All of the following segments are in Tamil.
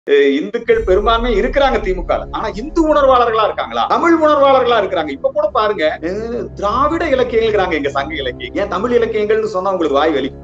இந்துக்கள் பெரும்பான்மை இருக்கிறாங்க திமுக ஆனா இந்து உணர்வாளர்களா இருக்காங்களா தமிழ் உணர்வாளர்களா இருக்கிறாங்க இப்ப கூட பாருங்க திராவிட இலக்கியங்கள் எங்க சங்க இலக்கியம் ஏன் தமிழ் இலக்கியங்கள்னு சொன்னா உங்களுக்கு வாய் வலிக்கும்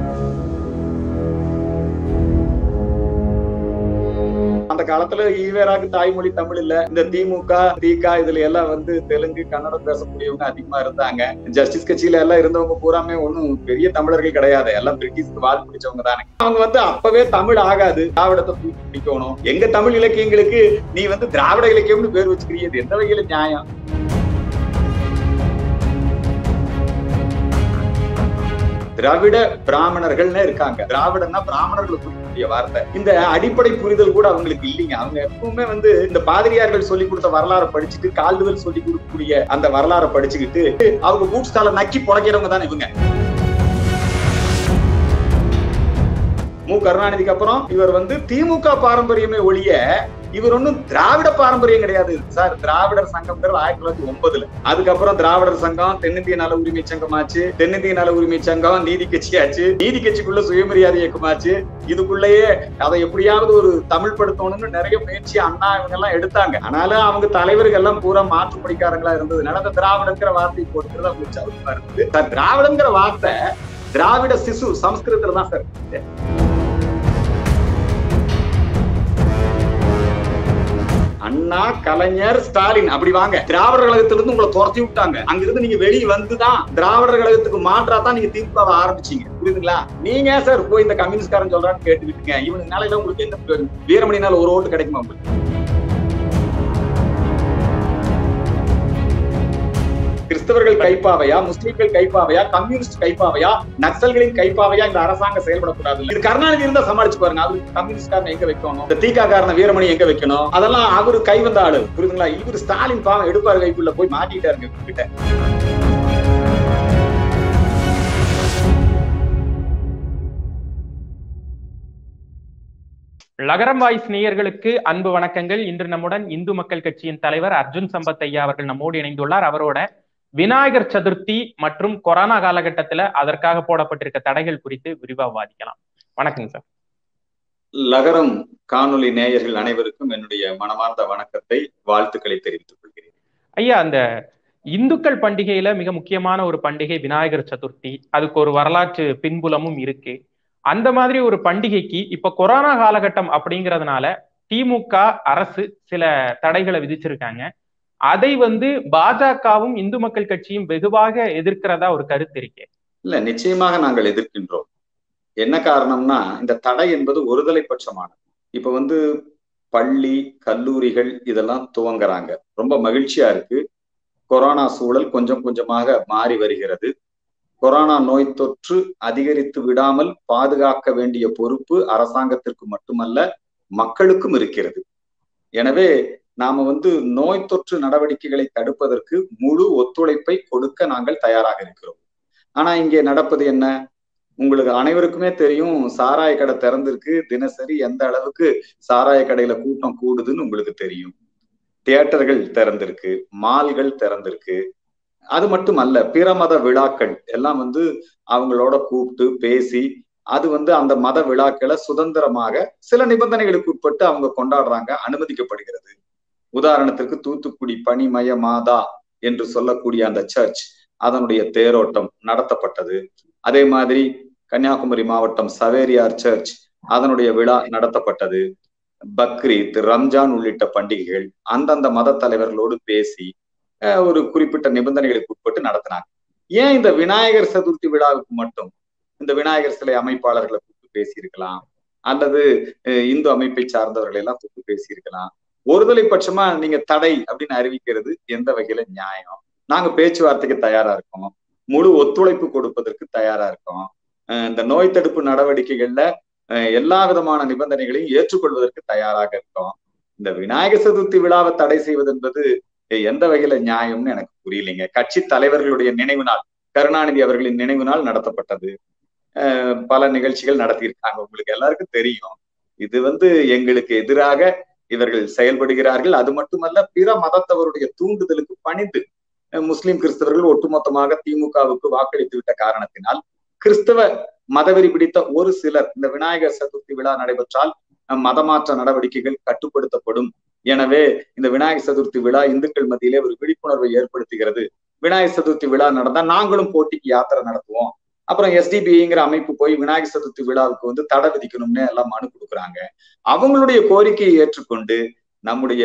அந்த காலத்துல ஈவேராக்கு தாய்மொழி தமிழ் இல்ல இந்த திமுக திக இதுல எல்லாம் வந்து தெலுங்கு கன்னடம் பேசக்கூடியவங்க அதிகமா இருந்தாங்க ஜஸ்டிஸ் கட்சியில எல்லாம் இருந்தவங்க பூராமே ஒண்ணும் பெரிய தமிழர்கள் கிடையாது எல்லாம் பிரிட்டிஷ்க்கு வாழ் பிடிச்சவங்க தானே அவங்க வந்து அப்பவே தமிழ் ஆகாது திராவிடத்தை தூக்கி பிடிக்கணும் எங்க தமிழ் இலக்கியங்களுக்கு நீ வந்து திராவிட இலக்கியம்னு பேர் வச்சுக்கிறீங்க எந்த வகையில நியாயம் திராவிட பிராமணர்கள்னு இருக்காங்க திராவிடன்னா பிராமணர்கள் குறிக்கக்கூடிய வார்த்தை இந்த அடிப்படை புரிதல் கூட அவங்களுக்கு இல்லைங்க அவங்க எப்பவுமே வந்து இந்த பாதிரியார்கள் சொல்லி கொடுத்த வரலாறை படிச்சுட்டு கால்டுவல் சொல்லி கொடுக்கக்கூடிய அந்த வரலாறை படிச்சுக்கிட்டு அவங்க பூட் ஸ்டால நக்கி புழைக்கிறவங்க தானே இவங்க மு கருணாநிதிக்கு அப்புறம் இவர் வந்து திமுக பாரம்பரியமே ஒழிய இவர் ஒன்றும் திராவிட பாரம்பரியம் கிடையாது சார் திராவிடர் சங்கம்ங்கிறது ஆயிரத்தி தொள்ளாயிரத்தி ஒன்பதுல அதுக்கப்புறம் திராவிடர் சங்கம் தென்னிந்திய நல உரிமை சங்கம் ஆச்சு தென்னிந்திய நல உரிமை சங்கம் நீதி கட்சி ஆச்சு நீதி கட்சிக்குள்ள சுயமரியாதை இயக்கமாச்சு இதுக்குள்ளேயே அதை எப்படியாவது ஒரு தமிழ் படுத்தணும்னு நிறைய முயற்சி அண்ணா இவங்க எல்லாம் எடுத்தாங்க ஆனாலும் அவங்க தலைவர்கள் எல்லாம் பூரா மாற்று படிக்காரங்களா இருந்ததுனால அந்த திராவிடங்கிற வார்த்தை போட்டுக்கிறது அவங்களுக்கு சவுக்கமா இருந்தது சார் திராவிடங்கிற வார்த்தை திராவிட சிசு சமஸ்கிருதத்துல தான் சார் அண்ணா கலைஞர் ஸ்டாலின் அப்படி வாங்க திராவிடர் கழகத்திலிருந்து உங்களை துரத்தி விட்டாங்க அங்கிருந்து நீங்க வெளியே வந்துதான் திராவிடர் கழகத்துக்கு மாற்றா தான் நீங்க திமுக ஆரம்பிச்சீங்க புரியுதுங்களா நீங்க சார் போய் இந்த கம்யூனிஸ்ட்காரன் சொல்றான்னு கேட்டுக்கிட்டுங்க இவனுக்கு நாளையில உங்களுக்கு என்ன வீரமணினால ஒரு ஓட்டு கிடைக்குமா உங்களுக்கு கிறிஸ்தவர்கள் கைப்பாவையா முஸ்லீம்கள் கைப்பாவையா கம்யூனிஸ்ட் கைப்பாவையா நக்சல்களின் கைப்பாவையா இந்த அரசாங்கம் செயல்படக்கூடாது இது கருணாநிதி இருந்தா சமாளிச்சு பாருங்க அவரு கம்யூனிஸ்ட் காரன் எங்க வைக்கணும் இந்த தீகா காரண வீரமணி எங்க வைக்கணும் அதெல்லாம் அவரு கை வந்த ஆளு புரியுதுங்களா இவரு ஸ்டாலின் பாவம் எடுப்பாரு கைக்குள்ள போய் மாட்டிட்டாருங்க கிட்ட லகரம் வாய்ஸ் நேயர்களுக்கு அன்பு வணக்கங்கள் இன்று நம்முடன் இந்து மக்கள் கட்சியின் தலைவர் அர்ஜுன் சம்பத் ஐயா அவர்கள் நம்மோடு இணைந்துள்ளார் அவரோட விநாயகர் சதுர்த்தி மற்றும் கொரோனா காலகட்டத்துல அதற்காக போடப்பட்டிருக்க தடைகள் குறித்து விரிவா விவாதிக்கலாம் வணக்கங்க சார் லகரம் காணொலி நேயர்கள் அனைவருக்கும் என்னுடைய மனமார்ந்த வணக்கத்தை வாழ்த்துக்களை தெரிவித்துக் கொள்கிறேன் ஐயா அந்த இந்துக்கள் பண்டிகையில மிக முக்கியமான ஒரு பண்டிகை விநாயகர் சதுர்த்தி அதுக்கு ஒரு வரலாற்று பின்புலமும் இருக்கு அந்த மாதிரி ஒரு பண்டிகைக்கு இப்ப கொரோனா காலகட்டம் அப்படிங்கிறதுனால திமுக அரசு சில தடைகளை விதிச்சிருக்காங்க அதை வந்து பாஜகவும் இந்து மக்கள் கட்சியும் வெகுவாக எதிர்க்கிறதா ஒரு கருத்து இருக்கே இல்ல நிச்சயமாக நாங்கள் எதிர்க்கின்றோம் என்ன காரணம்னா இந்த தடை என்பது ஒருதலை பட்சமானது இப்ப வந்து பள்ளி கல்லூரிகள் இதெல்லாம் துவங்குறாங்க ரொம்ப மகிழ்ச்சியா இருக்கு கொரோனா சூழல் கொஞ்சம் கொஞ்சமாக மாறி வருகிறது கொரோனா நோய் தொற்று அதிகரித்து விடாமல் பாதுகாக்க வேண்டிய பொறுப்பு அரசாங்கத்திற்கு மட்டுமல்ல மக்களுக்கும் இருக்கிறது எனவே நாம வந்து நோய் தொற்று நடவடிக்கைகளை தடுப்பதற்கு முழு ஒத்துழைப்பை கொடுக்க நாங்கள் தயாராக இருக்கிறோம் ஆனா இங்கே நடப்பது என்ன உங்களுக்கு அனைவருக்குமே தெரியும் சாராய கடை திறந்திருக்கு தினசரி எந்த அளவுக்கு சாராய கடையில கூட்டம் கூடுதுன்னு உங்களுக்கு தெரியும் தியேட்டர்கள் திறந்திருக்கு மால்கள் திறந்திருக்கு அது மட்டும் அல்ல பிற மத விழாக்கள் எல்லாம் வந்து அவங்களோட கூப்பிட்டு பேசி அது வந்து அந்த மத விழாக்களை சுதந்திரமாக சில நிபந்தனைகளுக்கு உட்பட்டு அவங்க கொண்டாடுறாங்க அனுமதிக்கப்படுகிறது உதாரணத்திற்கு தூத்துக்குடி பனிமய மாதா என்று சொல்லக்கூடிய அந்த சர்ச் அதனுடைய தேரோட்டம் நடத்தப்பட்டது அதே மாதிரி கன்னியாகுமரி மாவட்டம் சவேரியார் சர்ச் அதனுடைய விழா நடத்தப்பட்டது பக்ரீத் ரம்ஜான் உள்ளிட்ட பண்டிகைகள் அந்தந்த மத தலைவர்களோடு பேசி ஒரு குறிப்பிட்ட நிபந்தனைகளுக்கு உட்பட்டு நடத்தினாங்க ஏன் இந்த விநாயகர் சதுர்த்தி விழாவுக்கு மட்டும் இந்த விநாயகர் சிலை அமைப்பாளர்களை கூப்பிட்டு பேசியிருக்கலாம் அல்லது இந்து அமைப்பை சார்ந்தவர்களை எல்லாம் கூப்பிட்டு பேசியிருக்கலாம் ஒருதலை பட்சமா நீங்க தடை அப்படின்னு அறிவிக்கிறது எந்த வகையில நியாயம் நாங்க பேச்சுவார்த்தைக்கு தயாரா இருக்கோம் முழு ஒத்துழைப்பு கொடுப்பதற்கு தயாரா இருக்கோம் இந்த நோய் தடுப்பு நடவடிக்கைகள்ல எல்லா விதமான நிபந்தனைகளையும் ஏற்றுக்கொள்வதற்கு தயாராக இருக்கோம் இந்த விநாயகர் சதுர்த்தி விழாவை தடை செய்வது என்பது எந்த வகையில நியாயம்னு எனக்கு புரியலைங்க கட்சி தலைவர்களுடைய நினைவு நாள் கருணாநிதி அவர்களின் நினைவு நாள் நடத்தப்பட்டது பல நிகழ்ச்சிகள் நடத்தியிருக்காங்க உங்களுக்கு எல்லாருக்கும் தெரியும் இது வந்து எங்களுக்கு எதிராக இவர்கள் செயல்படுகிறார்கள் அது மட்டுமல்ல பிற மதத்தவருடைய தூண்டுதலுக்கு பணிந்து முஸ்லிம் கிறிஸ்தவர்கள் ஒட்டுமொத்தமாக திமுகவுக்கு வாக்களித்து விட்ட காரணத்தினால் கிறிஸ்தவ மதவெறி பிடித்த ஒரு சிலர் இந்த விநாயகர் சதுர்த்தி விழா நடைபெற்றால் மதமாற்ற நடவடிக்கைகள் கட்டுப்படுத்தப்படும் எனவே இந்த விநாயகர் சதுர்த்தி விழா இந்துக்கள் மத்தியிலே ஒரு விழிப்புணர்வை ஏற்படுத்துகிறது விநாயகர் சதுர்த்தி விழா நடந்தா நாங்களும் போட்டிக்கு யாத்திரை நடத்துவோம் அப்புறம் எஸ்டிபிங்கிற அமைப்பு போய் விநாயகர் சதுர்த்தி விழாவுக்கு வந்து தடை விதிக்கணும்னு எல்லாம் மனு கொடுக்குறாங்க அவங்களுடைய கோரிக்கையை ஏற்றுக்கொண்டு நம்முடைய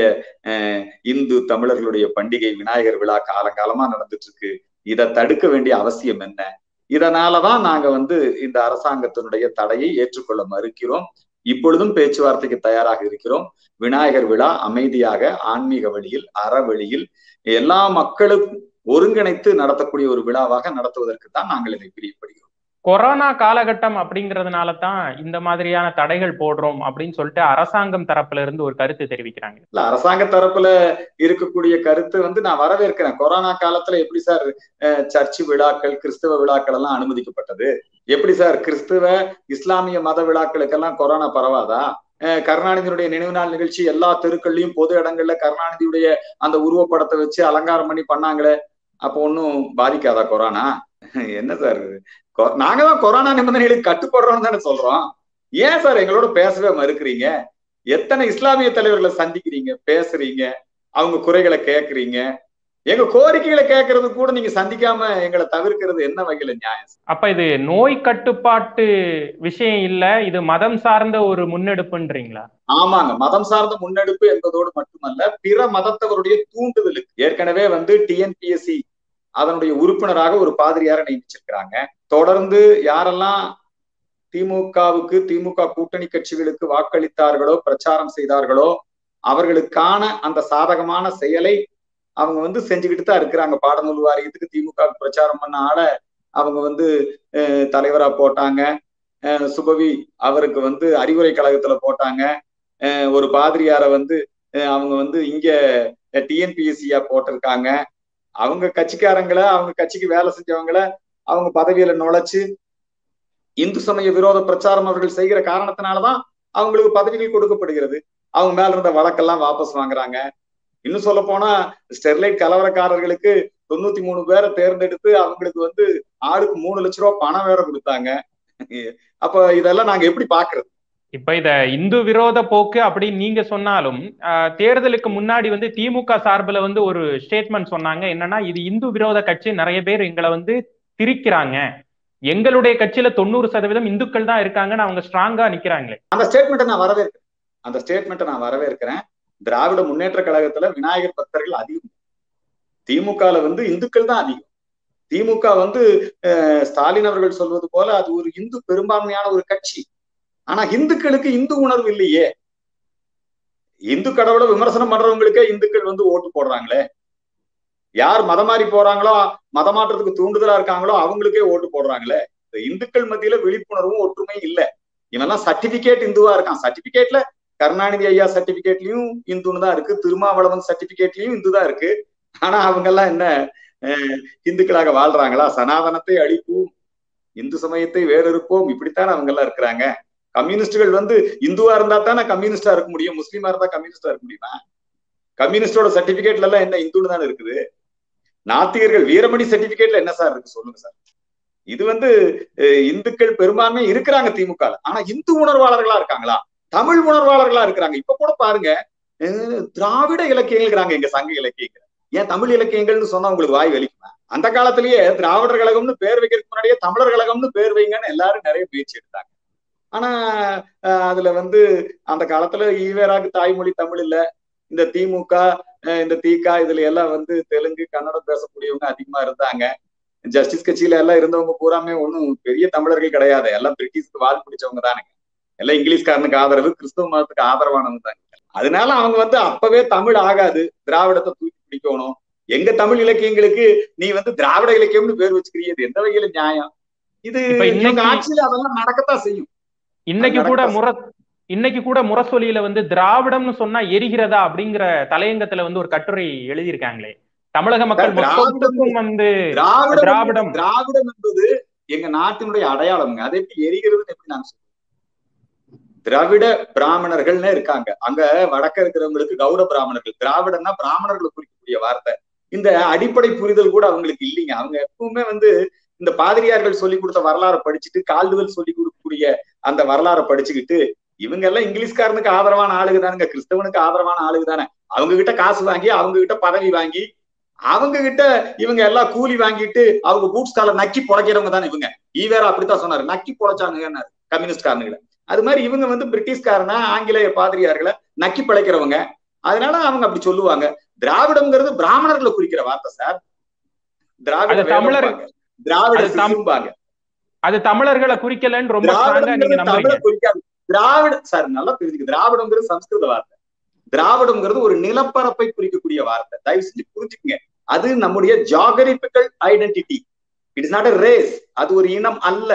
இந்து தமிழர்களுடைய பண்டிகை விநாயகர் விழா காலங்காலமா நடந்துட்டு இருக்கு இதை தடுக்க வேண்டிய அவசியம் என்ன இதனாலதான் நாங்க வந்து இந்த அரசாங்கத்தினுடைய தடையை ஏற்றுக்கொள்ள மறுக்கிறோம் இப்பொழுதும் பேச்சுவார்த்தைக்கு தயாராக இருக்கிறோம் விநாயகர் விழா அமைதியாக ஆன்மீக வழியில் அறவழியில் எல்லா மக்களும் ஒருங்கிணைத்து நடத்தக்கூடிய ஒரு விழாவாக நடத்துவதற்கு தான் நாங்கள் இதை பிரியப்படுகிறோம் கொரோனா காலகட்டம் அப்படிங்கிறதுனால தான் இந்த மாதிரியான தடைகள் போடுறோம் அப்படின்னு சொல்லிட்டு அரசாங்கம் தரப்புல இருந்து ஒரு கருத்து தெரிவிக்கிறாங்க இல்ல அரசாங்க தரப்புல இருக்கக்கூடிய கருத்து வந்து நான் வரவேற்கிறேன் கொரோனா காலத்துல எப்படி சார் சர்ச்சு விழாக்கள் கிறிஸ்தவ விழாக்கள் எல்லாம் அனுமதிக்கப்பட்டது எப்படி சார் கிறிஸ்தவ இஸ்லாமிய மத விழாக்களுக்கெல்லாம் கொரோனா பரவாதா கருணாநிதியுடைய நினைவு நாள் நிகழ்ச்சி எல்லா தெருக்கள்லயும் பொது இடங்கள்ல கருணாநிதியுடைய அந்த உருவப்படத்தை வச்சு அலங்காரம் பண்ணி பண்ணாங்களே அப்போ ஒன்னும் பாதிக்காதா கொரோனா என்ன சார் நாங்க தான் கொரோனா நிபந்தனைகளுக்கு கட்டுப்படுறோம்னு தானே சொல்றோம் ஏன் சார் எங்களோட பேசவே மறுக்கிறீங்க எத்தனை இஸ்லாமிய தலைவர்களை சந்திக்கிறீங்க பேசுறீங்க அவங்க குறைகளை கேட்கறீங்க எங்க கோரிக்கைகளை கேட்கறது கூட நீங்க சந்திக்காம எங்களை தவிர்க்கிறது என்ன வகையில நியாயம் அப்ப இது நோய் கட்டுப்பாட்டு விஷயம் இல்ல இது மதம் சார்ந்த ஒரு முன்னெடுப்புன்றீங்களா ஆமாங்க மதம் சார்ந்த முன்னெடுப்பு என்பதோடு மட்டுமல்ல பிற மதத்தவருடைய தூண்டுதலுக்கு ஏற்கனவே வந்து டிஎன்பிஎஸ்சி அதனுடைய உறுப்பினராக ஒரு பாதிரியார நியமிச்சிருக்கிறாங்க தொடர்ந்து யாரெல்லாம் திமுகவுக்கு திமுக கூட்டணி கட்சிகளுக்கு வாக்களித்தார்களோ பிரச்சாரம் செய்தார்களோ அவர்களுக்கான அந்த சாதகமான செயலை அவங்க வந்து செஞ்சுக்கிட்டு தான் இருக்கிறாங்க பாடநூல் வாரியத்துக்கு திமுக பிரச்சாரம் பண்ண ஆள அவங்க வந்து தலைவரா போட்டாங்க சுபவி அவருக்கு வந்து அறிவுரை கழகத்துல போட்டாங்க ஒரு பாதிரியார வந்து அவங்க வந்து இங்க டிஎன்பிஎஸ்சியா போட்டிருக்காங்க அவங்க கட்சிக்காரங்களை அவங்க கட்சிக்கு வேலை செஞ்சவங்கள அவங்க பதவியில நுழைச்சு இந்து சமய விரோத பிரச்சாரம் அவர்கள் செய்கிற காரணத்தினாலதான் அவங்களுக்கு பதவிகள் கொடுக்கப்படுகிறது அவங்க மேல இருந்த வழக்கெல்லாம் வாபஸ் வாங்குறாங்க இன்னும் சொல்ல போனா ஸ்டெர்லைட் கலவரக்காரர்களுக்கு தொண்ணூத்தி மூணு பேரை தேர்ந்தெடுத்து அவங்களுக்கு வந்து ஆளுக்கு மூணு லட்ச ரூபா பணம் வேற கொடுத்தாங்க அப்ப இதெல்லாம் நாங்க எப்படி பாக்குறது இப்ப இத இந்து விரோத போக்கு அப்படின்னு நீங்க சொன்னாலும் தேர்தலுக்கு முன்னாடி வந்து திமுக சார்பில் வந்து ஒரு ஸ்டேட்மெண்ட் சொன்னாங்க என்னன்னா இது இந்து விரோத கட்சி நிறைய பேர் எங்களை வந்து திரிக்கிறாங்க எங்களுடைய கட்சியில தொண்ணூறு சதவீதம் இந்துக்கள் தான் இருக்காங்கன்னு அவங்க ஸ்ட்ராங்கா நிக்கிறாங்களே அந்த ஸ்டேட்மெண்ட்டை நான் வரவேற்கிறேன் அந்த ஸ்டேட்மெண்ட்டை நான் வரவேற்கிறேன் திராவிட முன்னேற்ற கழகத்துல விநாயகர் பக்தர்கள் அதிகம் திமுகல வந்து இந்துக்கள் தான் அதிகம் திமுக வந்து ஸ்டாலின் அவர்கள் சொல்வது போல அது ஒரு இந்து பெரும்பான்மையான ஒரு கட்சி ஆனா இந்துக்களுக்கு இந்து உணர்வு இல்லையே இந்து கடவுளை விமர்சனம் பண்றவங்களுக்கே இந்துக்கள் வந்து ஓட்டு போடுறாங்களே யார் மதம் மாறி போறாங்களோ மதமாற்றத்துக்கு தூண்டுதலா இருக்காங்களோ அவங்களுக்கே ஓட்டு போடுறாங்களே இந்த இந்துக்கள் மத்தியில விழிப்புணர்வும் ஒற்றுமையும் இல்ல இவெல்லாம் சர்டிபிகேட் இந்துவா இருக்கான் சர்டிபிகேட்ல கருணாநிதி ஐயா சர்டிபிகேட்லயும் இந்துன்னு தான் இருக்கு திருமாவளவன் சர்டிபிகேட்லயும் இந்து தான் இருக்கு ஆனா அவங்க எல்லாம் என்ன இந்துக்களாக வாழ்றாங்களா சனாதனத்தை அழிப்போம் இந்து சமயத்தை வேறறுப்போம் இப்படித்தான் அவங்க எல்லாம் இருக்கிறாங்க கம்யூனிஸ்டுகள் வந்து இந்துவா இருந்தா தானே கம்யூனிஸ்டா இருக்க முடியும் முஸ்லீமா இருந்தா கம்யூனிஸ்டா இருக்க முடியுமா கம்யூனிஸ்டோட சர்டிபிகேட்ல எல்லாம் என்ன இந்துன்னு தானே இருக்குது நாத்திகர்கள் வீரமணி சர்டிபிகேட்ல என்ன சார் இருக்கு சொல்லுங்க சார் இது வந்து இந்துக்கள் பெரும்பான்மை இருக்கிறாங்க திமுக ஆனா இந்து உணர்வாளர்களா இருக்காங்களா தமிழ் உணர்வாளர்களா இருக்கிறாங்க இப்ப கூட பாருங்க திராவிட இலக்கியங்கிறாங்க எங்க சங்க இலக்கியங்கள் ஏன் தமிழ் இலக்கியங்கள்னு சொன்னா உங்களுக்கு வாய் வலிக்குமா அந்த காலத்திலேயே திராவிடர் கழகம்னு பேர் வைக்கிறதுக்கு முன்னாடியே தமிழர் கழகம்னு பேர் வைங்கன்னு எல்லாரும் நிறைய முயற்சி எடுத்தாங்க ஆனா அதுல வந்து அந்த காலத்துல ஈவேராக்கு தாய்மொழி தமிழ் இல்ல இந்த திமுக இந்த தீகா இதுல எல்லாம் வந்து தெலுங்கு கன்னடம் பேசக்கூடியவங்க அதிகமா இருந்தாங்க ஜஸ்டிஸ் கட்சியில எல்லாம் இருந்தவங்க பூராமே ஒன்றும் பெரிய தமிழர்கள் கிடையாது எல்லாம் பிரிட்டிஷ்க்கு வாழ் பிடிச்சவங்க தானுங்க எல்லாம் இங்கிலீஷ்காரனுக்கு ஆதரவு கிறிஸ்தவ மதத்துக்கு ஆதரவானவங்க தாங்க அதனால அவங்க வந்து அப்பவே தமிழ் ஆகாது திராவிடத்தை தூக்கி பிடிக்கணும் எங்க தமிழ் இலக்கியங்களுக்கு நீ வந்து திராவிட இலக்கியம்னு பேர் வச்சுக்கிறீது எந்த வகையில நியாயம் இது இன்னைக்கு ஆட்சியில அதெல்லாம் நடக்கத்தான் செய்யும் இன்னைக்கு கூட முற இன்னைக்கு கூட முரசொலியில வந்து திராவிடம்னு சொன்னா எரிகிறதா அப்படிங்கிற தலையங்கத்துல வந்து ஒரு கட்டுரை எழுதியிருக்காங்களே தமிழக மக்கள் மொத்தத்துக்கும் வந்து திராவிடம் திராவிடம் என்பது எங்க நாட்டினுடைய அடையாளம்ங்க அதை எப்படி எரிகிறதுன்னு எப்படி நாங்க சொல்றோம் திராவிட பிராமணர்கள்னு இருக்காங்க அங்க வடக்க இருக்கிறவங்களுக்கு கௌட பிராமணர்கள் திராவிடம்னா பிராமணர்களை குறிக்கக்கூடிய வார்த்தை இந்த அடிப்படை புரிதல் கூட அவங்களுக்கு இல்லைங்க அவங்க எப்பவுமே வந்து இந்த பாதிரியார்கள் சொல்லி கொடுத்த வரலாறை படிச்சுட்டு கால்டுவல் சொல்லி கொடுக்கக்கூடிய அந்த வரலாறை படிச்சுக்கிட்டு இவங்க எல்லாம் இங்கிலீஷ்காரனுக்கு ஆதரவான ஆளுங்க தானுங்க கிறிஸ்தவனுக்கு ஆதரவான ஆளுங்க தானே அவங்க கிட்ட காசு வாங்கி அவங்க கிட்ட பதவி வாங்கி அவங்க கிட்ட இவங்க எல்லாம் கூலி வாங்கிட்டு அவங்க பூட்ஸ் கால நக்கி புழைக்கிறவங்க தானே இவங்க ஈவேர அப்படித்தான் சொன்னாரு நக்கி புழைச்சாங்க கம்யூனிஸ்ட் காரனுங்களை அது மாதிரி இவங்க வந்து பிரிட்டிஷ்காரனா ஆங்கிலேய பாதிரியார்களை நக்கி பிழைக்கிறவங்க அதனால அவங்க அப்படி சொல்லுவாங்க திராவிடம்ங்கிறது பிராமணர்களை குறிக்கிற வார்த்தை சார் திராவிட தமிழர் திராவிட சிசும்பாங்க அது தமிழர்களை குறிக்கலன்னு ரொம்ப தமிழ குறிக்காது திராவிட சார் நல்லா தெரிஞ்சுக்க திராவிடம்ங்கிறது சம்ஸ்கிருத வார்த்தை திராவிடம்ங்கிறது ஒரு நிலப்பரப்பை குறிக்கக்கூடிய வார்த்தை தயவு செஞ்சு புரிஞ்சுக்கங்க அது நம்முடைய geographical identity it is not a race அது ஒரு இனம் அல்ல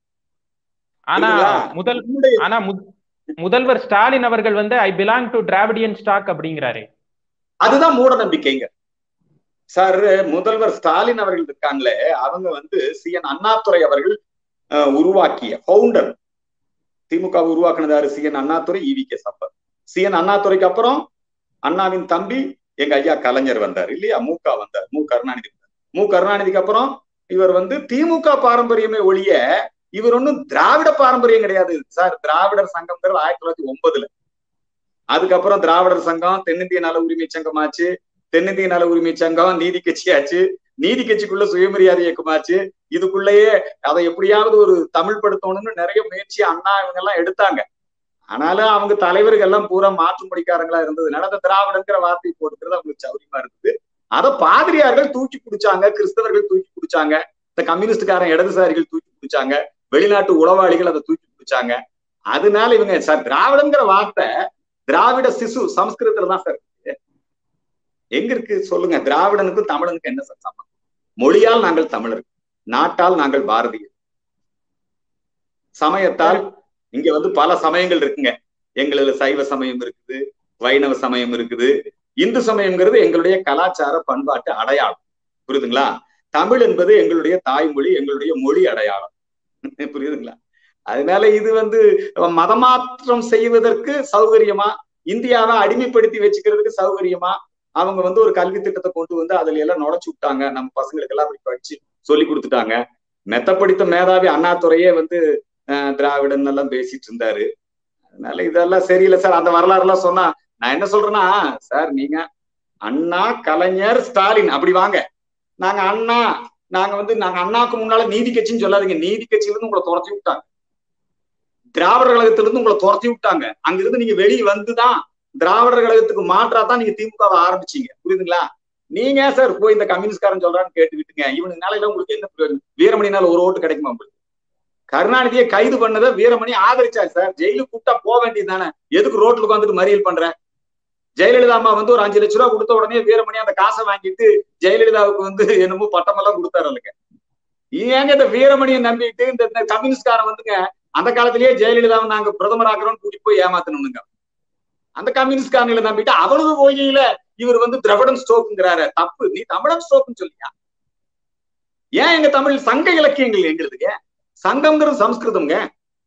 ஆனா முதல் ஆனா முதல்வர் ஸ்டாலின் அவர்கள் வந்து I belong to Dravidian stock அப்படிங்கிறாரு அதுதான் மூட நம்பிக்கைங்க சார் முதல்வர் ஸ்டாலின் அவர்கள் இருக்காங்களே அவங்க வந்து சி என் அண்ணாதுரை அவர்கள் உருவாக்கிய பவுண்டர் திமுக உருவாக்குனதாரு C N Annadurai E V சப்பர் சி என் அண்ணாதுரைக்கு அப்புறம் அண்ணாவின் தம்பி எங்க ஐயா கலைஞர் வந்தார் இல்லையா மூகா வந்தார் மு கருணாநிதி வந்தார் மு கருணாநிதிக்கு அப்புறம் இவர் வந்து திமுக பாரம்பரியமே ஒழிய இவர் ஒன்னும் திராவிட பாரம்பரியம் கிடையாது சார் திராவிடர் சங்கம்ங்கிறது ஆயிரத்தி தொள்ளாயிரத்தி ஒன்பதுல அதுக்கப்புறம் திராவிடர் சங்கம் தென்னிந்திய நல உரிமை சங்கம் ஆச்சு தென்னிந்திய நல உரிமை சங்கம் நீதி கட்சி ஆச்சு நீதி கட்சிக்குள்ள சுயமரியாதை இயக்கமாச்சு இதுக்குள்ளேயே அதை எப்படியாவது ஒரு தமிழ் படுத்தணும்னு நிறைய முயற்சி அண்ணா இவங்க எல்லாம் எடுத்தாங்க ஆனாலும் அவங்க தலைவர்கள் எல்லாம் பூரா மாற்று முடிக்காரங்களா இருந்ததுனால அந்த திராவிடங்கிற வார்த்தையை போட்டுக்கிறது அவங்களுக்கு சௌரியமா இருந்தது அதை பாதிரியார்கள் தூக்கி பிடிச்சாங்க கிறிஸ்தவர்கள் தூக்கி பிடிச்சாங்க இந்த கம்யூனிஸ்டுக்காரன் இடதுசாரிகள் தூக்கி பிடிச்சாங்க வெளிநாட்டு உளவாளிகள் அதை தூக்கி பிடிச்சாங்க அதனால இவங்க சார் திராவிடங்கிற வார்த்தை திராவிட சிசு சம்ஸ்கிருதத்துல தான் சார் எங்க இருக்கு சொல்லுங்க திராவிடனுக்கும் தமிழனுக்கும் என்ன சார் சம்பந்தம் மொழியால் நாங்கள் தமிழர் நாட்டால் நாங்கள் பாரதியர் சமயத்தால் இங்க வந்து பல சமயங்கள் இருக்குங்க எங்களதுல சைவ சமயம் இருக்குது வைணவ சமயம் இருக்குது இந்து சமயம்ங்கிறது எங்களுடைய கலாச்சார பண்பாட்டு அடையாளம் புரியுதுங்களா தமிழ் என்பது எங்களுடைய தாய்மொழி எங்களுடைய மொழி அடையாளம் புரியுதுங்களா அதனால இது வந்து மதமாற்றம் செய்வதற்கு சௌகரியமா இந்தியாவை அடிமைப்படுத்தி வச்சுக்கிறதுக்கு சௌகரியமா அவங்க வந்து ஒரு கல்வி திட்டத்தை கொண்டு வந்து அதுல எல்லாம் நுழைச்சு விட்டாங்க நம்ம பசங்களுக்கு எல்லாம் அப்படி படிச்சு சொல்லி கொடுத்துட்டாங்க மெத்த படித்த மேதாவி அண்ணாதுறையே வந்து திராவிடன் எல்லாம் பேசிட்டு இருந்தாரு அதனால இதெல்லாம் சரியில்லை சார் அந்த வரலாறு எல்லாம் சொன்னா நான் என்ன சொல்றேன்னா சார் நீங்க அண்ணா கலைஞர் ஸ்டாலின் அப்படி வாங்க நாங்க அண்ணா நாங்க வந்து நாங்க அண்ணாக்கு முன்னால நீதி கட்சின்னு சொல்லாதீங்க நீதி கட்சியில இருந்து உங்களை துரத்தி விட்டாங்க திராவிடர் கழகத்துல இருந்து உங்களை துரத்தி விட்டாங்க அங்கிருந்து நீங்க வெளியே வந்துதான் திராவிடர் கழகத்துக்கு மாற்றா தான் நீங்க திமுகவை ஆரம்பிச்சீங்க புரியுதுங்களா நீங்க சார் போய் இந்த கம்யூனிஸ்ட்காரன் சொல்றான்னு கேட்டுக்கிட்டுங்க இவனுக்கு நாளையில உங்களுக்கு என்ன பிரயோஜனம் வீரமணினால ஒரு ஓட்டு கிடைக்குமா உங்களுக்கு கருணாநிதியை கைது பண்ணதை வீரமணி ஆதரிச்சாரு சார் ஜெயிலுக்கு கூப்பிட்டா போக வேண்டியது தானே எதுக்கு ரோட்ல உட்காந்துட்டு மறியல் பண்ற ஜெயலலிதா அம்மா வந்து ஒரு அஞ்சு லட்ச ரூபா கொடுத்த உடனே வீரமணி அந்த காசை வாங்கிட்டு ஜெயலலிதாவுக்கு வந்து என்னமோ பட்டமெல்லாம் கொடுத்தாரு இல்லைங்க ஏங்க இந்த வீரமணியை நம்பிட்டு இந்த கம்யூனிஸ்ட்காரன் வந்துங்க அந்த காலத்திலேயே ஜெயலலிதாவை நாங்க பிரதமர் ஆகிறோம்னு கூட்டிட்டு போய் ஏமாத்தணுங்க அந்த கம்யூனிஸ்ட்காரங்களை நம்பிட்டு அவனது ஓகையில இவர் வந்து திராவிடன் ஸ்டோக்குங்கிறாரு தப்பு நீ தமிழன் ஸ்டோக்குன்னு சொல்லியா ஏன் எங்க தமிழ் சங்க இலக்கியங்கள் எங்களுதுங்க சங்கம்ங்கிறது சம்ஸ்கிருதம்ங்க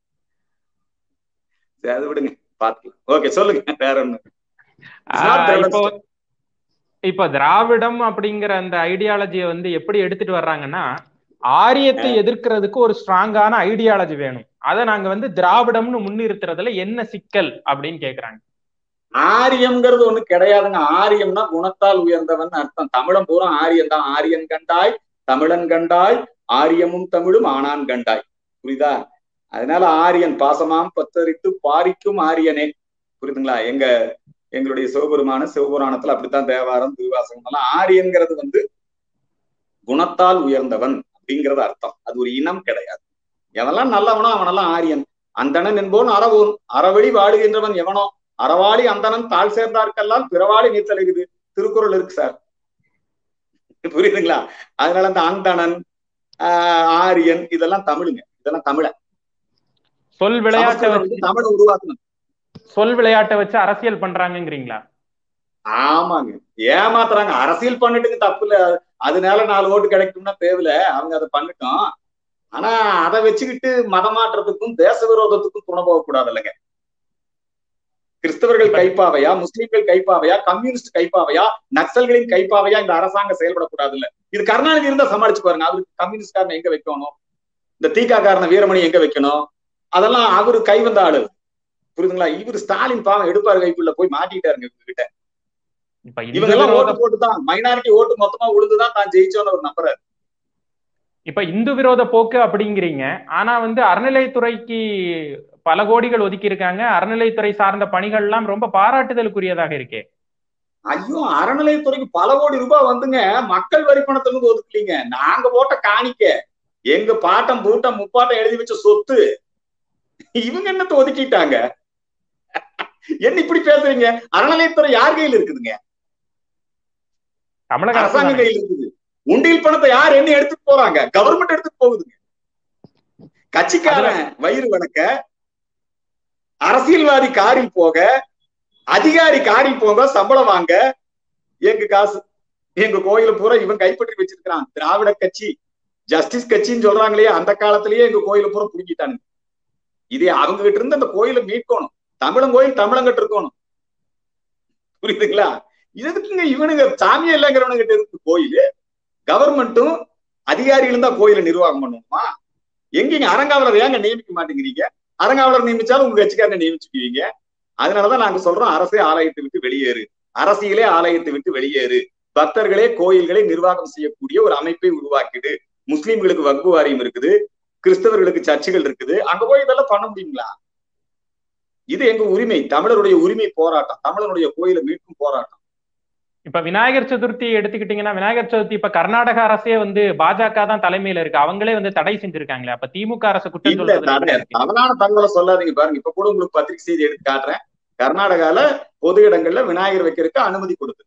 அது விடுங்க பாத்துக்கலாம் ஓகே சொல்லுங்க வேற ஒண்ணு இப்போ இப்ப திராவிடம் அப்படிங்கிற அந்த ஐடியாலஜியை வந்து எப்படி எடுத்துட்டு வர்றாங்கன்னா ஆரியத்தை எதிர்க்கிறதுக்கு ஒரு ஸ்ட்ராங்கான ஐடியாலஜி வேணும் அதை நாங்க வந்து திராவிடம்னு முன்னிறுத்துறதுல என்ன சிக்கல் அப்படின்னு கேக்குறாங்க ஆரியம்ங்கிறது ஒண்ணு கிடையாதுங்க ஆரியம்னா குணத்தால் உயர்ந்தவன் அர்த்தம் தமிழம் பூரா ஆரியன் தான் ஆரியன் கண்டாய் தமிழன் கண்டாய் ஆரியமும் தமிழும் ஆனான் கண்டாய் புரியுதா அதனால ஆரியன் பாசமாம் பத்தரித்து பாரிக்கும் ஆரியனே புரியுதுங்களா எங்க எங்களுடைய சிவபெருமான சிவபுராணத்துல அப்படித்தான் தேவாரம் திருவாசகம் எல்லாம் ஆரியன்கிறது வந்து குணத்தால் உயர்ந்தவன் அப்படிங்கிறது அர்த்தம் அது ஒரு இனம் கிடையாது எவெல்லாம் நல்லவனோ அவனெல்லாம் ஆரியன் அந்தணன் என்போன் அறவோன் அறவழி வாழுகின்றவன் எவனோ அறவாளி அந்தணன் தாழ் சேர்ந்தார்க்கெல்லாம் பிறவாளி நீத்தல் இருக்குது திருக்குறள் இருக்கு சார் புரியுதுங்களா அதனால அந்த அந்தணன் ஆஹ் ஆரியன் இதெல்லாம் தமிழுங்க இதெல்லாம் தமிழ சொல் விளையாட்டை வச்சு தமிழ் உருவாக்கணும் சொல் விளையாட்டை வச்சு அரசியல் பண்றாங்கிறீங்களா ஆமாங்க ஏமாத்துறாங்க அரசியல் பண்ணிட்டுங்க தப்பு இல்ல அதனால நாலு ஓட்டு கிடைக்கும்னா தேவையில்ல அவங்க அதை பண்ணிட்டோம் ஆனா அதை வச்சுக்கிட்டு மதமாற்றத்துக்கும் தேச விரோதத்துக்கும் துணை போகக்கூடாது இல்லைங்க கிறிஸ்தவர்கள் கைப்பாவையா முஸ்லீம்கள் கைப்பாவையா கம்யூனிஸ்ட் கைப்பாவையா நக்சல்களின் கைப்பாவையா இந்த அரசாங்கம் செயல்படக்கூடாது இல்ல இது கருணாநிதி இருந்தா சமாளிச்சு பாருங்க அவருக்கு கம்யூனிஸ்ட் காரனை எங்க வைக்கணும் இந்த தீகா காரனை வீரமணி எங்க வைக்கணும் அதெல்லாம் அவரு கை வந்த ஆளு புரியுதுங்களா இவர் ஸ்டாலின் பாவம் எடுப்பாரு கைக்குள்ள போய் மாட்டிட்டாருங்க இவங்க கிட்ட இப்ப இவங்க இந்து எல்லாம் விரோத ஓட்டு போட்டு தான் மைனாரிட்டி ஓட்டு மொத்தமா உழுதுதான் தான் ஜெயிச்சோன்னு ஒரு நம்புறாரு இப்ப இந்து விரோத போக்கு அப்படிங்கிறீங்க ஆனா வந்து அறநிலைத்துறைக்கு பல கோடிகள் ஒதுக்கி இருக்காங்க அறநிலைத்துறை சார்ந்த பணிகள் எல்லாம் ரொம்ப பாராட்டுதலுக்குரியதாக இருக்கே ஐயோ அறநிலையத்துறைக்கு பல கோடி ரூபாய் வந்துங்க மக்கள் வரி பணத்துல இருந்து ஒதுக்கலீங்க நாங்க போட்ட காணிக்க எங்க பாட்டம் பூட்டம் முப்பாட்டம் எழுதி வச்ச சொத்து இவங்க என்னத்த ஒதுக்கிட்டாங்க என்ன இப்படி பேசுறீங்க அறநிலையத்துறை யார் கையில் இருக்குதுங்க தமிழக அரசு அரசாங்க தானே. கையில் இருக்குது உண்டியல் பணத்தை யார் என்ன எடுத்துட்டு போறாங்க கவர்மெண்ட் எடுத்துட்டு போகுதுங்க கட்சிக்காரன் வயிறு வணக்க அரசியல்வாதி காரில் போக அதிகாரி காரில் போக சம்பளம் வாங்க எங்க காசு எங்க கோயில பூரா இவன் கைப்பற்றி வச்சிருக்கான் திராவிட கட்சி ஜஸ்டிஸ் கட்சின்னு சொல்றாங்களே அந்த காலத்திலேயே எங்க கோயில பூரா புடுங்கிட்டானுங்க இதே அவங்க கிட்ட இருந்து அந்த கோயிலை மீட்கணும் தமிழன் கோயில் தமிழங்கிட்ட இருக்கணும் புரியுதுங்களா எதுக்குங்க இவனுங்க சாமியே இல்லைங்கிறவனுங்க கிட்ட இருக்கு கோயில் கவர்மெண்ட்டும் அதிகாரிகளும் தான் கோயிலை நிர்வாகம் பண்ணணுமா எங்கீங்க அறங்காவலர் ஏங்க நியமிக்க மாட்டேங்கிறீங்க அறங்காவலர் நியமிச்சாலும் உங்க கட்சிக்காரனை நியமிச்சுக்குவீங்க அதனாலதான் நாங்க சொல்றோம் அரசே ஆலயத்தை விட்டு வெளியேறு அரசியலே ஆலயத்தை விட்டு வெளியேறு பக்தர்களே கோயில்களை நிர்வாகம் செய்யக்கூடிய ஒரு அமைப்பை உருவாக்கிடு முஸ்லிம்களுக்கு வக்பு வாரியம் இருக்குது கிறிஸ்தவர்களுக்கு சர்ச்சுகள் இருக்குது அங்க போய் இதெல்லாம் பண்ண முடியுங்களா இது எங்க உரிமை தமிழருடைய உரிமை போராட்டம் தமிழனுடைய கோயிலை மீட்கும் போராட்டம் இப்ப விநாயகர் சதுர்த்தி எடுத்துக்கிட்டீங்கன்னா விநாயகர் சதுர்த்தி இப்ப கர்நாடக அரசே வந்து பாஜக தான் தலைமையில இருக்கு அவங்களே வந்து தடை செஞ்சிருக்காங்களே அப்ப திமுக அரசு குற்றம் இல்ல சொல்றதுல தடை என்ன இருக்கு? தவறான தகவலை சொல்லாதீங்க பாருங்க இப்ப கூட உங்களுக்கு பத்திரிகை செய்தி எடுத்து காட்டுறேன் கர்நாடகால பொது இடங்கள்ல விநாயகர் வைக்கிறதுக்கு அனுமதி கொடுத்து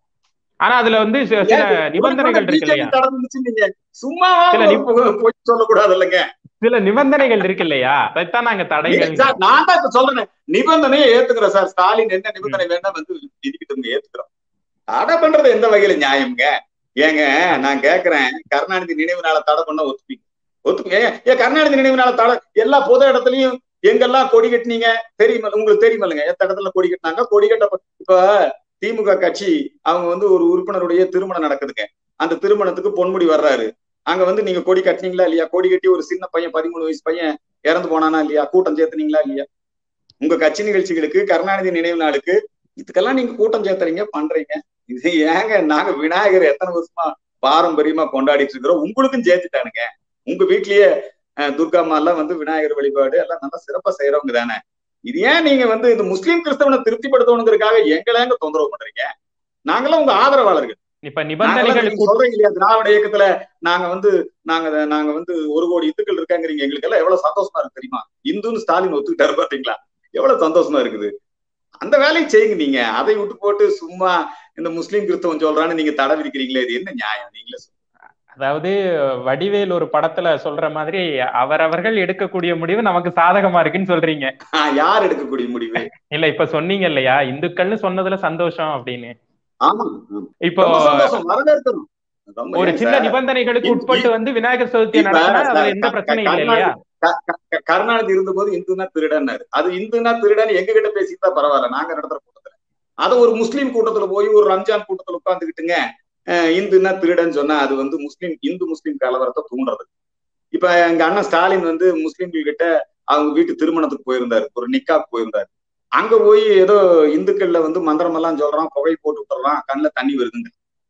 ஆனா அதுல வந்து சில சில நிபந்தனைகள் இருக்கு இல்லையா நீங்க சும்மாவா சில நிப- பொ- பொய் சொல்லக்கூடாது இல்லைங்க சில நிபந்தனைகள் இருக்கு இல்லையா அதைத்தான் நாங்க தடைகள் சார், நான் தான் இப்ப சொல்றேன் நிபந்தனையை ஏத்துக்கிறேன் சார் ஸ்டாலின் என்ன நிபந்தனை வேணா வந்து விதிக்கிட்டு ஏத்துக்கிறோம் தடை பண்றது எந்த வகையில நியாயம்ங்க ஏங்க நான் கேக்குறேன் கருணாநிதி நினைவு நாளை தடை பண்ண ஒத்துப்பீங்க ஒத்துப்பீங்க ஏன், ஏன் கருணாநிதி நினைவு நாளை தடை எல்லா பொது இடத்துலயும் எங்கெல்லாம் கொடி கட்டினீங்க தெரியுமா உங்களுக்கு தெரியுமில்லைங்க எத்த இடத்துல கொடி கட்டினாங்க கொடி கட்ட இப்ப திமுக கட்சி அவங்க வந்து ஒரு உறுப்பினருடைய திருமணம் நடக்குதுங்க அந்த திருமணத்துக்கு பொன்முடி வர்றாரு அங்க வந்து நீங்க கொடி கட்டினீங்களா இல்லையா கொடி கட்டி ஒரு சின்ன பையன் பதிமூணு வயசு பையன் இறந்து போனானா இல்லையா கூட்டம் சேர்த்துனீங்களா இல்லையா உங்க கட்சி நிகழ்ச்சிகளுக்கு கருணாநிதி நினைவு நாளுக்கு இதுக்கெல்லாம் நீங்க கூட்டம் சேர்த்துறீங்க பண்றீங்க இது ஏங்க நாங்க விநாயகர் எத்தனை வருஷமா பாரம்பரியமா கொண்டாடிட்டு இருக்கிறோம் உங்களுக்கும் சேர்த்துட்டானுங்க உங்க வீட்லயே அஹ், துர்கா அம்மா எல்லாம் வந்து விநாயகர் வழிபாடு எல்லாம் நல்லா சிறப்பா செய்யறவங்க தானே இது ஏன் நீங்க வந்து இந்த முஸ்லீம் கிறிஸ்தவனை திருப்திப்படுத்தணுங்கிறதுக்காக எங்களாங்க தொந்தரவு பண்றீங்க நாங்கெல்லாம் உங்க ஆதரவாளர்கள் இப்ப நாங்கெல்லாம் நிபந்தனைகள் நீங்க சொல்றீங்க இல்லையா திராவிட இயக்கத்துல நாங்க வந்து நாங்க நாங்க வந்து ஒரு கோடி இந்துக்கள் இருக்காங்கிறீங்க எங்களுக்கு எல்லாம் எவ்வளவு சந்தோஷமா இருக்கு தெரியுமா இந்துன்னு ஸ்டாலின் ஒத்துக்கிட்டாரு பாத்தீங்களா எவ்வளவு சந்தோஷமா இருக்குது அந்த வேலையை செய்யுங்க நீங்க அதை விட்டு போட்டு சும்மா இந்த முஸ்லீம் கிறிஸ்தவன் சொல்றான்னு நீங்க தடை விதிக்கிறீங்களே இது என்ன நியாயம் நீங்களே சொல்லுங்க. அதாவது வடிவேல் ஒரு படத்துல சொல்ற மாதிரி அவரவர்கள் எடுக்கக்கூடிய முடிவு நமக்கு சாதகமா இருக்குன்னு சொல்றீங்க ஆஹ் யார் எடுக்கக்கூடிய முடிவு இல்ல இப்ப சொன்னீங்க இல்லையா இந்துக்கள்னு சொன்னதுல சந்தோஷம் அப்படின்னு ஆமா ஆமா. இப்போ ரொம்ப சந்தோஷம் வரவேற்கணும் ரொம்ப ஒரு ஏன் சின்ன சார்? நிபந்தனைகளுக்கு இப்ப- உட்பட்டு வந்து விநாயகர் சதுர்த்தியை இப்ப நடத்தினா அதுல சார், எந்த க- பிரச்சனையும் க- இல்லை இல்லையா க- க- க- கருணாநிதி இருந்தபோது இந்துனா திருடன்னாரு அது இந்துனா திருடன் எங்க கிட்ட பேசிட்டா பரவாயில்ல நாங்க நடத்துற கூட்டத்துல அது ஒரு முஸ்லீம் கூட்டத்துல போய் ஒரு ரம்ஜான் கூட்டத்துல உட்காந்துக்கிட்டுங்க அஹ் இந்துனா திருடன் சொன்னா அது வந்து முஸ்லீம் இந்து முஸ்லீம் கலவரத்தை தூண்டுறது இப்ப எங்க அண்ணன் ஸ்டாலின் வந்து முஸ்லீம்கள் கிட்ட அவங்க வீட்டு திருமணத்துக்கு போயிருந்தாரு ஒரு நிக்காக்கு போயிருந்தாரு அங்க போய் ஏதோ இந்துக்கள்ல வந்து மந்திரம் எல்லாம் சொல்றான் புகை போட்டு விட்டுறான் கண்ணுல தண்ணி வருதுங்க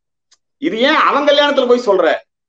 இது ஏன் அவன் கல்யாணத்துல போய் சொல்ற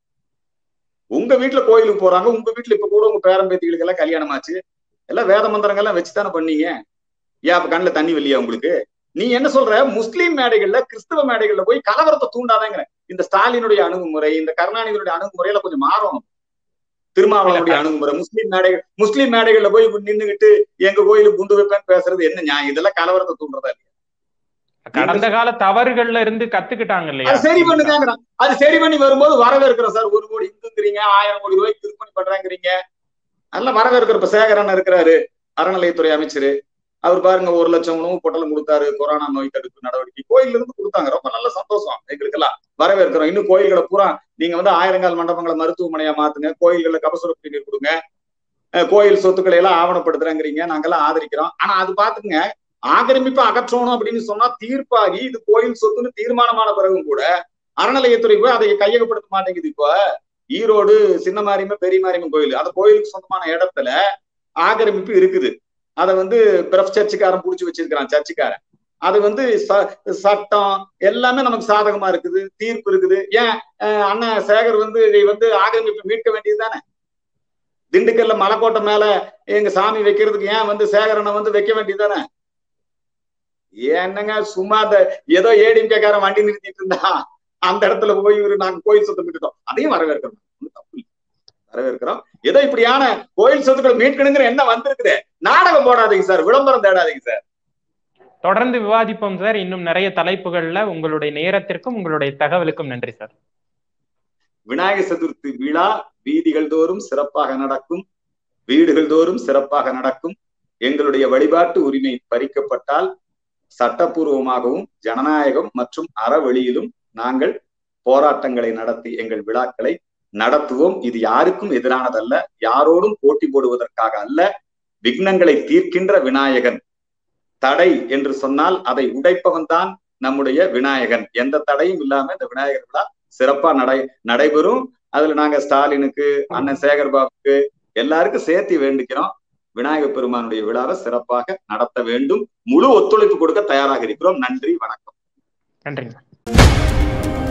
உங்க வீட்டுல கோயிலுக்கு போறாங்க உங்க வீட்டுல இப்ப கூட உங்க பேரன் பேத்திகளுக்கு எல்லாம் கல்யாணம் ஆச்சு எல்லாம் வேத மந்திரங்கள்லாம் வச்சுதானே பண்ணீங்க ஏன் அப்ப கண்ணுல தண்ணி வரலையா உங்களுக்கு நீ என்ன சொல்ற முஸ்லீம் மேடைகள்ல கிறிஸ்தவ மேடைகள்ல போய் கலவரத்தை தூண்டாதேங்கிற இந்த ஸ்டாலினுடைய அணுகுமுறை இந்த கருணாநிதியுடைய அணுகுமுறையில கொஞ்சம் மாறணும் திருமாவளவனுடைய அணுகுமுறை முஸ்லீம் மேடைகள் முஸ்லீம் மேடைகள்ல போய் நின்னுகிட்டு எங்க கோயிலுக்கு குண்டு வைப்பேன்னு பேசுறது என்ன நியாயம் இதெல்லாம் கலவரத்தை தூண்டுறதா இல்லையா? கடந்த கால தவறுகள்ல இருந்து கத்துக்கிட்டாங்க இல்லையா அது சரி பண்ணுங்கிறான் அது சரி பண்ணி வரும்போது வரவேற்கிறோம் சார் ஒரு கோடி இந்துங்கிறீங்க ஆயிரம் கோடி ரூபாய்க்கு திருப்பணி பண்றாங்கிறீங்க அதெல்லாம் வரவேற்கிற இப்ப சேகரன் இருக்கிறாரு அறநிலையத்துறை அமைச்சர் அவர் பாருங்க ஒரு லட்சம் உணவு பொட்டலம் கொடுத்தாரு கொரோனா நோய் தடுப்பு நடவடிக்கை கோயில்ல இருந்து கொடுத்தாங்க ரொம்ப நல்ல சந்தோஷம் எங்களுக்கெல்லாம் வரவேற்கிறோம் இன்னும் கோயில்களை பூரா நீங்க வந்து ஆயிரங்கால் மண்டபங்களை மருத்துவமனையா மாத்துங்க கோயில்கள்ல கபசுர குடிநீர் கொடுங்க அஹ் கோயில் சொத்துக்களை எல்லாம் ஆவணப்படுத்துறேங்கிறீங்க நாங்கெல்லாம் ஆதரிக்கிறோம் ஆனா அது பாத்துங்க ஆக்கிரமிப்பு அகற்றணும் அப்படின்னு சொன்னா தீர்ப்பாகி இது கோயில் சொத்துன்னு தீர்மானமான பிறகும் கூட அறநிலையத்துறை போய் அதை கையகப்படுத்த மாட்டேங்குது இப்போ ஈரோடு சின்ன மாரியம்மன் பெரிய மாரியம்மன் கோயில் அந்த கோயிலுக்கு சொந்தமான இடத்துல ஆக்கிரமிப்பு இருக்குது அதை வந்து பிரஃப் சர்ச்சுக்காரன் புடிச்சு வச்சிருக்கிறான் சர்ச்சுக்காரன் அது வந்து சட்டம் எல்லாமே நமக்கு சாதகமா இருக்குது தீர்ப்பு இருக்குது ஏன் அண்ணன் சேகர் வந்து இதை வந்து ஆக்கிரமிப்பு மீட்க வேண்டியது தானே திண்டுக்கல்ல மலைக்கோட்டை மேல எங்க சாமி வைக்கிறதுக்கு ஏன் வந்து சேகரனை வந்து வைக்க வேண்டியது தானே என்னங்க சும்மா அந்த ஏதோ ஏடிஎம்கேக்காரன் வண்டி நிறுத்திட்டு இருந்தா அந்த இடத்துல போய் ஒரு நாங்க கோயில் சொத்தை விட்டுட்டோம் அதையும் வரவேற்கிறோம் தப்பு வரவேற்கிறோம் ஏதோ இப்படியான கோயில் சொத்துக்களை மீட்கணுங்கிற என்ன வந்திருக்குது நாடகம் போடாதீங்க சார் விளம்பரம் தேடாதீங்க சார் தொடர்ந்து விவாதிப்போம் சார் இன்னும் நிறைய தலைப்புகள்ல உங்களுடைய நேரத்திற்கும் உங்களுடைய தகவலுக்கும் நன்றி சார் விநாயகர் சதுர்த்தி விழா வீதிகள் தோறும் சிறப்பாக நடக்கும் வீடுகள் தோறும் சிறப்பாக நடக்கும் எங்களுடைய வழிபாட்டு உரிமை பறிக்கப்பட்டால் சட்டப்பூர்வமாகவும் ஜனநாயகம் மற்றும் அறவழியிலும் நாங்கள் போராட்டங்களை நடத்தி எங்கள் விழாக்களை நடத்துவோம் இது யாருக்கும் எதிரானதல்ல யாரோடும் போட்டி போடுவதற்காக அல்ல விக்னங்களை தீர்க்கின்ற விநாயகன் தடை என்று சொன்னால் அதை உடைப்பவன் தான் நம்முடைய விநாயகன் எந்த தடையும் இல்லாம இந்த விநாயகர் விழா சிறப்பா நடை நடைபெறும் அதுல நாங்க ஸ்டாலினுக்கு அண்ணன் சேகர் பாபுக்கு எல்லாருக்கும் சேர்த்து வேண்டிக்கிறோம் விநாயகர் பெருமானுடைய விழாவை சிறப்பாக நடத்த வேண்டும் முழு ஒத்துழைப்பு கொடுக்க தயாராக இருக்கிறோம் நன்றி வணக்கம் நன்றிங்க